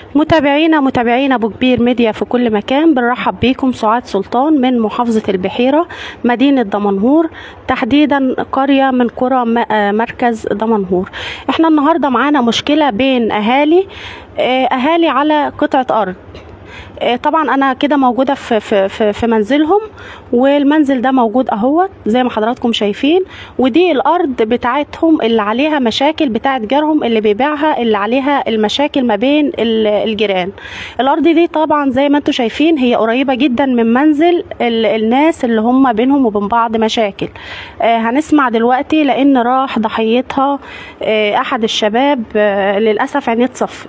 متابعينا متابعينا ابو كبير ميديا في كل مكان بنرحب بيكم سعاد سلطان من محافظة البحيرة مدينة دمنهور تحديدا قرية من قرى م- آه مركز دمنهور احنا النهاردة معانا مشكلة بين اهالي آه، اهالي على قطعة ارض آه، طبعا انا كده موجوده في في في, في منزلهم والمنزل ده موجود اهوت زي ما حضراتكم شايفين ودي الارض بتاعتهم اللي عليها مشاكل بتاعت جارهم اللي بيبيعها اللي عليها المشاكل ما بين ال- الجيران الارض دي طبعا زي ما انتم شايفين هي قريبه جدا من منزل ال- الناس اللي هم بينهم وبين بعض مشاكل آه، هنسمع دلوقتي لان راح ضحيتها آه، احد الشباب آه، للاسف عينيه اتصفت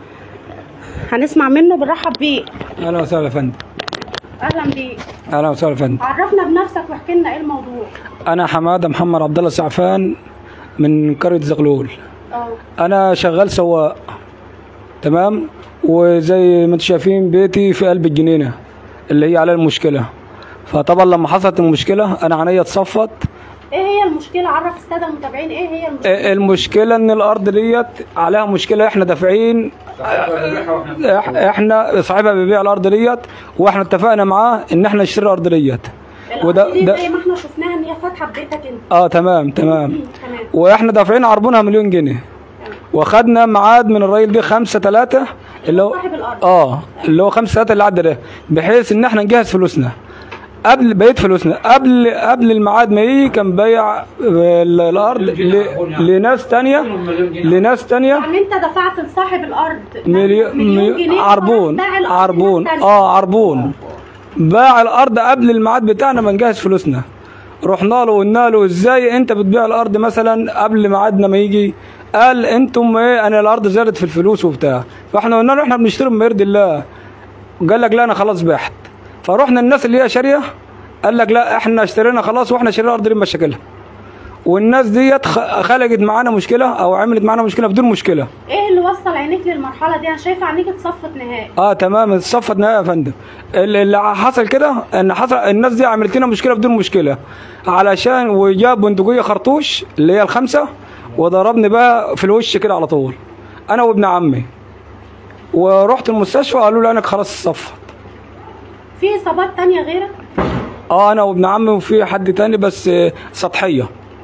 هنسمع منه بنرحب بيه اهلا وسهلا يا فندم اهلا بيك اهلا وسهلا يا فندم عرفنا بنفسك واحكي لنا ايه الموضوع انا حماده محمد عبد الله سعفان من قريه زغلول اه انا شغال سواق تمام وزي ما انتم شايفين بيتي في قلب الجنينه اللي هي على المشكله فطبعا لما حصلت المشكله انا عينيا اتصفت ايه هي المشكله عرف الساده المتابعين ايه هي المشكله إيه المشكله ان الارض ديت عليها مشكله احنا دافعين إح- احنا صاحبها بيبيع الارض ديت واحنا اتفقنا معاه ان احنا نشتري الارض ديت الارض دي زي ما احنا شفناها ان هي فاتحه في بيتك انت اه تمام تمام تمام واحنا دافعين عربونها مليون جنيه واخدنا ميعاد من الراجل دي خمسة ثلاثة اللي هو صاحب الارض اه اللي هو خمسة ثلاثة اللي عدى ده بحيث ان احنا نجهز فلوسنا قبل بقيت فلوسنا قبل قبل الميعاد ما يجي كان بايع آه، ال- الارض ل- لناس تانية لناس تانية يعني انت دفعت لصاحب الارض مليون مليون جنيه عربون باع الأرض عربون للناس اه عربون باع الارض قبل الميعاد بتاعنا ما نجهز فلوسنا رحنا له وقلنا له ازاي انت بتبيع الارض مثلا قبل ميعادنا ما يجي قال انتم ايه انا الارض زادت في الفلوس وبتاع فاحنا قلنا له احنا بنشتري بما يرضي الله قال لك لا انا خلاص بعت فرحنا الناس اللي هي شاريه قال لك لا احنا اشترينا خلاص واحنا شاريين الارض دي مشاكلها والناس ديت خ- خلقت معانا مشكله او عملت معانا مشكله بدون مشكله ايه اللي وصل عينيك للمرحله دي انا شايفه عينيك اتصفت نهائي اه تمام اتصفت نهائي يا فندم اللي اللي حصل كده ان حصل الناس دي عملت لنا مشكله بدون مشكله علشان وجاب بندقيه خرطوش اللي هي الخمسه وضربني بقى في الوش كده على طول انا وابن عمي ورحت المستشفى قالوا لي انا خلاص اتصفت في اصابات تانية غيرك اه انا وابن عمي وفي حد تاني بس آه، سطحيه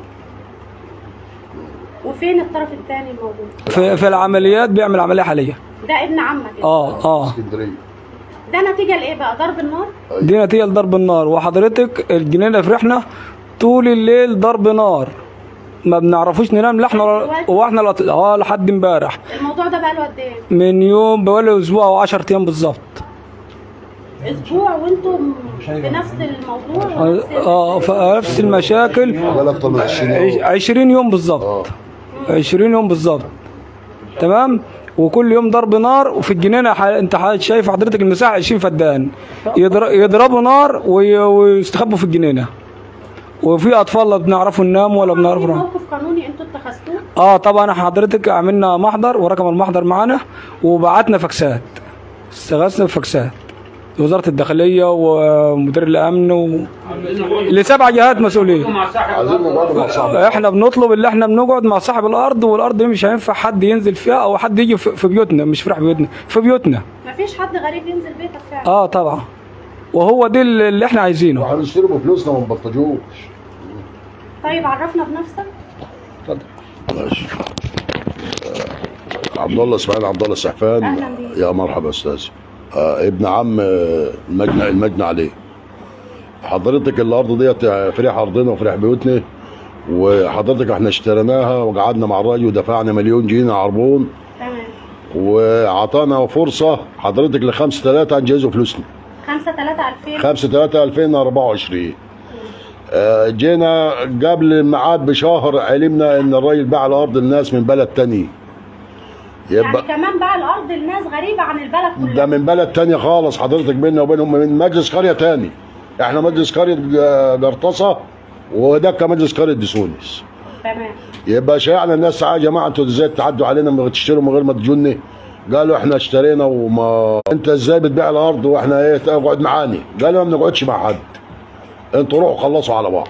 وفين الطرف الثاني الموجود في, في العمليات بيعمل عمليه حاليه ده ابن عمك اه اه اسكندريه ده نتيجه لايه بقى ضرب النار دي نتيجه لضرب النار وحضرتك الجنينه فرحنا طول الليل ضرب نار ما بنعرفوش ننام لا احنا ولا- واحنا لا- اه لحد امبارح الموضوع ده بقى له قد ايه من يوم بقاله اسبوع او 10 ايام بالظبط اسبوع وانتم بنفس الموضوع ونفس ال- اه ف- نفس المشاكل بقى اكتر من 20 عش- يوم 20 يوم بالظبط 20 يوم بالظبط تمام وكل يوم ضرب نار وفي الجنينه ح... انت ح- شايف حضرتك المساحه 20 فدان يضر... يضربوا نار وي... ويستخبوا في الجنينه وفي اطفال لا بنعرفوا ننام ولا بنعرف في ننام موقف قانوني انتوا اتخذتوه اه طبعا حضرتك عملنا محضر ورقم المحضر معانا وبعتنا فاكسات استغاثنا بفاكسات وزاره الداخليه ومدير الامن و... لسبع جهات مسؤولين عايزين نقعد مع صاحبي احنا بنطلب اللي احنا بنقعد مع صاحب الارض والارض دي مش هينفع حد ينزل فيها او حد يجي في في بيوتنا مش في بيوتنا في بيوتنا مفيش حد غريب ينزل بيتك فعلا اه طبعا وهو دي اللي اللي احنا عايزينه هنشتري بفلوسنا ما نبطجوش طيب عرفنا بنفسك ماشي آه، عبد الله اسماعيل عبد الله سحفان أهلاً بيك. يا مرحبا استاذ آه، ابن عم آه، المجنى المجنى عليه حضرتك الارض ديت فريح ارضنا وفريح بيوتنا وحضرتك احنا اشتريناها وقعدنا مع الراجل ودفعنا مليون جنيه عربون تمام وعطانا فرصه حضرتك لخمسة ثلاثة هنجهزوا فلوسنا 5 3 2000 5 3 2024 آه، جينا قبل الميعاد بشهر علمنا ان الراجل باع الارض للناس من بلد تاني يعني يبقى كمان بقى الارض الناس غريبه عن البلد ده كلها من بلد تاني خالص حضرتك بيننا وبينهم من مجلس قريه تاني احنا مجلس قريه ج- جرطسه وده كمجلس قريه دسونس تمام يبقى شيعنا الناس تعالوا يا جماعه انتوا ازاي تعدوا علينا من غير تشتروا من غير ما تجوني قالوا احنا اشترينا وما انت ازاي بتبيع الارض واحنا ايه تقعد معاني قالوا ما بنقعدش مع حد انتوا روحوا خلصوا على بعض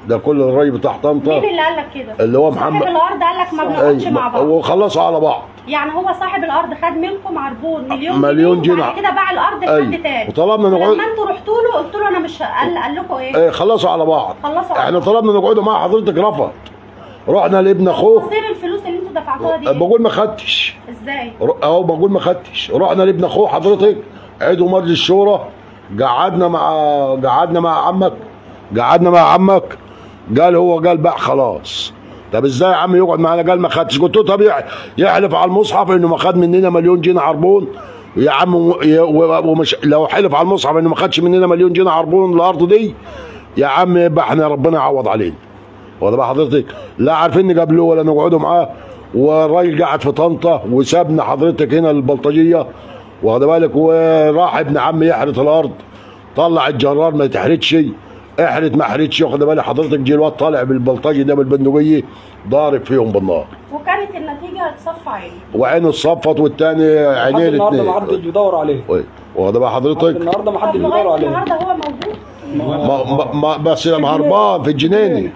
ده كل الري بتاع مين طنطا اللي قال لك كده اللي هو صاحب محمد الارض قال لك ما بنقعدش مع بعض وخلصوا على بعض يعني هو صاحب الارض خد منكم عربون مليون مليون جنيه جنيه. وبعد كده باع الارض أيوة. لحد تاني وطلبنا نقعد لما انتوا رحتوا له قلت له انا مش قال قال لكم ايه إيه، خلصوا على بعض خلصوا على احنا بعض. طلبنا نقعدوا مع حضرتك رفض رحنا لابن اخوه مصير الفلوس اللي انتوا دفعتوها دي إيه؟ بقول ما خدتش ازاي ر- اهو بقول ما خدتش رحنا لابن اخوه حضرتك عضو مجلس الشورى قعدنا مع قعدنا مع عمك قعدنا مع عمك قال هو قال بقى خلاص طب ازاي يا عم يقعد معانا قال ما خدتش قلت له طب يح- يحلف على المصحف انه ما خد مننا مليون جنيه عربون يا عم و- ي- و- ومش لو حلف على المصحف انه ما خدش مننا مليون جنيه عربون الارض دي يا عم يبقى احنا ربنا يعوض علينا واخد بقى حضرتك لا عارفين نقابلوه ولا نقعدوا معاه والراجل قاعد في طنطا وسابنا حضرتك هنا البلطجيه واخد بالك وراح ابن عمي يحرث الارض طلع الجرار ما تحرتش احرت ما حرتش واخد بالك حضرتك جه الواد طالع بالبلطجي ده بالبندقيه ضارب فيهم بالنار وكانت النتيجه تصفى عيني وعينه اتصفت والتاني لحد عينيه النهارده ما حدش الاثنين بيدور عليه واخد بقى لحد حضرتك النهارده ما طب حدش بيدور لغايه عليه النهارده هو موجود ما ما ما بس لما هربان في الجنينه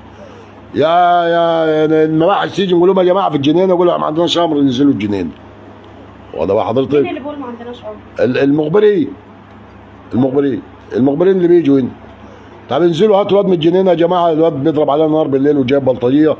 يا يا المباحث تيجي نقول لهم يا جماعه في الجنينه يقول لهم ما عندناش امر ننزلوا الجنينه واخد بقى مين حضرتك اللي بيقول ما عندناش امر ال- المخبرين المخبرين المخبرين اللي بيجوا هنا طب انزلوا هاتوا الواد من الجنينه يا جماعه الواد بيضرب علينا نار بالليل وجايب بلطجيه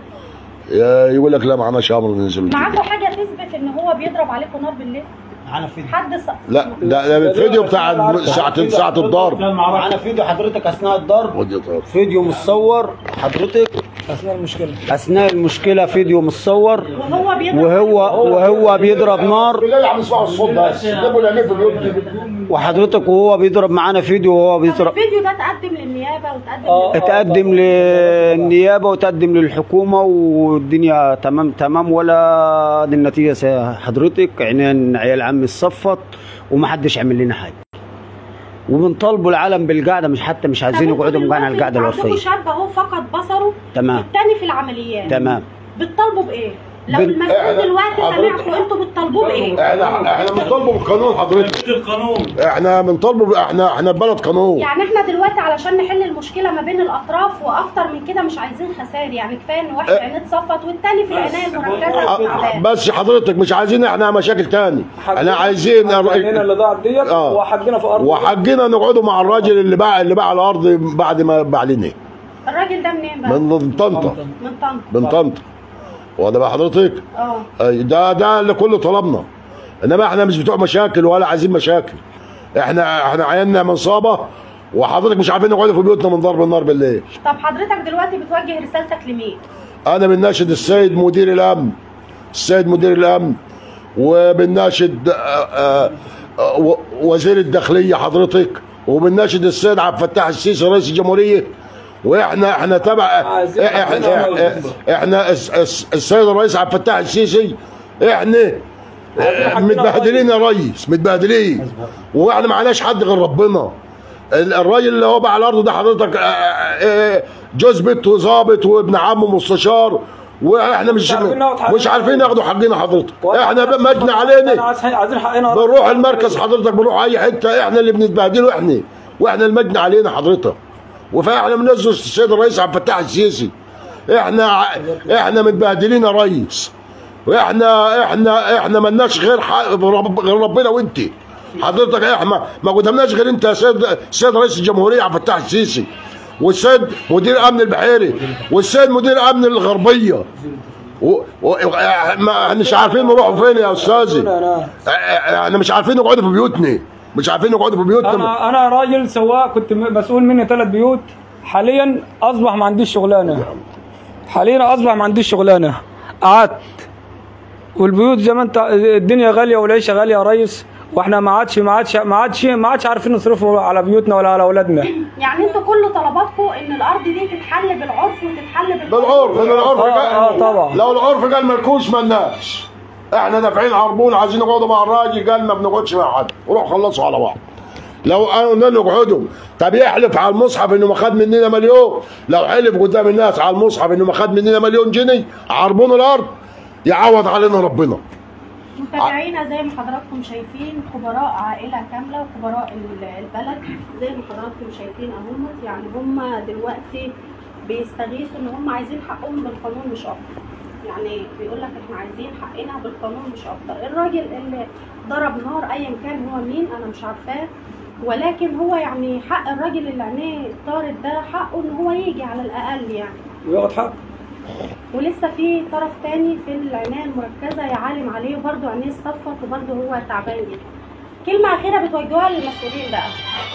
يا- يقول لك لا معناش امر ننزلوا الجنينه معاكم حاجه تثبت ان هو بيضرب عليكم نار بالليل معانا فيديو حد ص... لا ده ده الفيديو بتاع ساعه ساعه الضرب معانا فيديو حضرتك اثناء الضرب ودي طرف. فيديو متصور حضرتك اثناء المشكله اثناء المشكله فيديو متصور وهو بيضرب وهو وهو بيضرب نار بالله يا عم اسمعوا الصوت بس جيبوا العينين في اليوم دي وحضرتك وهو بيضرب معانا فيديو وهو طب بيضرب الفيديو ده اتقدم للنيابه وتقدم آه. لل... اتقدم للنيابه وتقدم للحكومه والدنيا تمام تمام ولا دي النتيجه سا- حضرتك عينين عيال عمي اتصفت ومحدش عمل لنا حاجه وبنطالبوا العالم بالقعده مش حتى مش عايزين يقعدوا معانا على القعده عندكم الوصيه شاب اهو فقد بصره تمام التاني في العمليات تمام بتطالبوا بايه؟ لو بال- المسؤول إحنا- دلوقتي حضرتك- سامعكم انتوا بتطالبوه بايه؟ احنا احنا بنطالبه بالقانون حضرتك احنا بنطالبه ب- احنا احنا بلد قانون يعني احنا دلوقتي علشان نحل المشكله ما بين الاطراف واكتر من كده مش عايزين خسائر يعني كفايه ان واحد اه. عينيه اتصفت والتاني في العنايه المركزه أ- تعبان بس حضرتك مش عايزين احنا مشاكل تاني احنا عايزين حقنا اللي ضاعت ديت آه. وحقنا في ارض وحقنا نقعدوا مع الراجل اللي باع اللي باع الارض بعد ما باع لنا الراجل ده منين بقى؟ من طنطا من طنطا من طنطا واخد بقى حضرتك اه أي ده ده اللي كله طلبنا انما احنا مش بتوع مشاكل ولا عايزين مشاكل احنا احنا عيالنا منصابه وحضرتك مش عارفين نقعد في بيوتنا من ضرب النار بالليل طب حضرتك دلوقتي بتوجه رسالتك لمين؟ انا بناشد السيد مدير الامن السيد مدير الامن وبناشد آه، آه، آه، و- وزير الداخليه حضرتك وبناشد السيد عبد الفتاح السيسي رئيس الجمهوريه واحنا احنا تبع عايزين احنا حقنا احنا, احنا الس- الس- السيد الرئيس عبد الفتاح السيسي احنا حقنا متبهدلين يا ريس متبهدلين واحنا معناش حد غير ربنا ال- الراجل اللي هو باع الارض ده حضرتك آه، آه، آه، جوز بنته ظابط وابن عمه مستشار واحنا مش عارفين ناخد حقنا. مش عارفين ناخدوا حقنا حضرتك احنا وأنا- مجني أنا علينا عايز- عايزين حقنا بنروح المركز حضرتك بنروح اي حته احنا اللي بنتبهدلوا احنا واحنا المجني علينا حضرتك وفاحنا بننزل السيد الرئيس عبد الفتاح السيسي احنا ع- احنا متبهدلين يا ريس واحنا احنا احنا ملناش غير حق رب- غير ربنا وانت حضرتك احنا ما قدامناش غير انت يا سيد السيد رئيس الجمهوريه عبد الفتاح السيسي والسيد مدير امن البحيري والسيد مدير امن الغربيه و... و... ما احنا مش عارفين نروحوا فين يا استاذي أنا احنا مش عارفين نقعدوا في بيوتنا مش عارفين نقعدوا في بيوتنا انا انا راجل سواق كنت م- مسؤول مني ثلاث بيوت حاليا اصبح ما عنديش شغلانه حاليا اصبح ما عنديش شغلانه قعدت والبيوت زي ما انت الدنيا غاليه والعيشه غاليه يا ريس واحنا ما عادش ما عادش ما عادش ما عادش عارفين نصرفوا على بيوتنا ولا على اولادنا يعني انتوا كل طلباتكم ان الارض دي تتحل بالعرف وتتحل بال بالعرف ان العرف آه، قال- آه، طبعا. لو العرف قال مالكوش مالناش احنا دافعين عربون عايزين نقعدوا مع الراجل قال ما بنقعدش مع حد وروح خلصوا على بعض لو قلنا نقعدوا طب يحلف على المصحف انه ما خد مننا مليون لو حلف قدام الناس على المصحف انه ما خد مننا مليون جنيه عربون الارض يعوض علينا ربنا متابعينا زي ما حضراتكم شايفين خبراء عائلة كاملة وخبراء ال- البلد زي ما حضراتكم شايفين اهمت يعني هم دلوقتي بيستغيثوا ان هم عايزين حقهم بالقانون مش اكتر يعني بيقول لك احنا عايزين حقنا بالقانون مش اكتر الراجل اللي ضرب نار ايا كان هو مين انا مش عارفاه ولكن هو يعني حق الراجل اللي عينيه طارت ده حقه ان هو يجي على الاقل يعني وياخد حق ولسه في طرف تاني في العناية المركزة يعلم عليه وبرضه عينيه اصطفت وبرضه هو تعبان جدا كلمة أخيرة بتوجهوها للمسؤولين بقى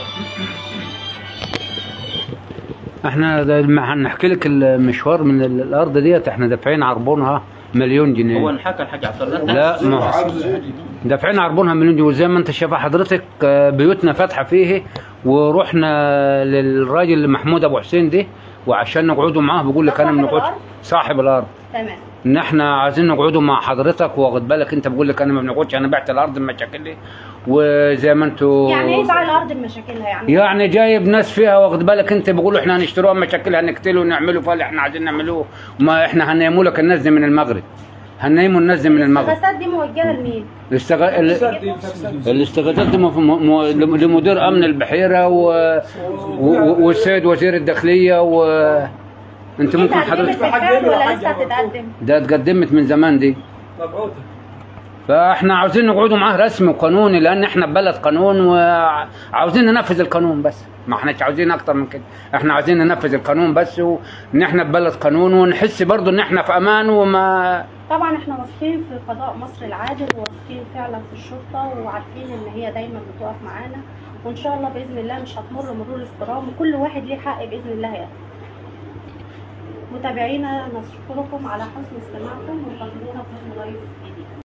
احنا ده ما هنحكي لك المشوار من ال- الارض ديت احنا دافعين عربونها مليون جنيه هو انحكى الحاج عبد الله لا ما دافعين عربونها مليون جنيه وزي ما انت شايف حضرتك آه، بيوتنا فاتحه فيه ورحنا للراجل محمود ابو حسين ده وعشان نقعدوا معاه بيقول لك ده انا ما صاحب نقعدش الأرض؟ صاحب الارض تمام ان احنا عايزين نقعدوا مع حضرتك واخد بالك انت بقول لك انا ما بنقعدش انا بعت الارض بمشاكل وزي ما انتوا يعني ايه باع الأرض بمشاكلها يعني يعني جايب ناس فيها واخد بالك انت بيقولوا احنا هنشتروها مشاكل هنقتله ونعمله فيها اللي احنا عايزين نعملوه ما احنا هنيموا لك الناس دي من المغرب هنيموا الناس دي من المغرب الاستغاثات دي موجهة لمين؟ الاستغ... ال- الاستغاثات دي مف- م... م... لمدير امن البحيره و... و... والسيد وزير الداخليه و انت ممكن اتقدمت حضرتك بالفعل ولا لسه هتتقدم؟ ده اتقدمت من زمان دي مبعوثة فاحنا عاوزين نقعدوا معاه رسمي وقانوني لان احنا بلد قانون وعاوزين ننفذ القانون بس ما احناش عاوزين اكتر من كده احنا عاوزين ننفذ القانون بس وان احنا ببلد قانون ونحس برضو ان احنا في امان وما طبعا احنا واثقين في قضاء مصر العادل وواثقين فعلا في الشرطة وعارفين ان هي دايما بتقف معانا وان شاء الله باذن الله مش هتمر مرور الكرام وكل واحد ليه حق باذن الله ياخده. متابعينا نشكركم على حسن استماعكم وانتظرونا في ضيف جديد.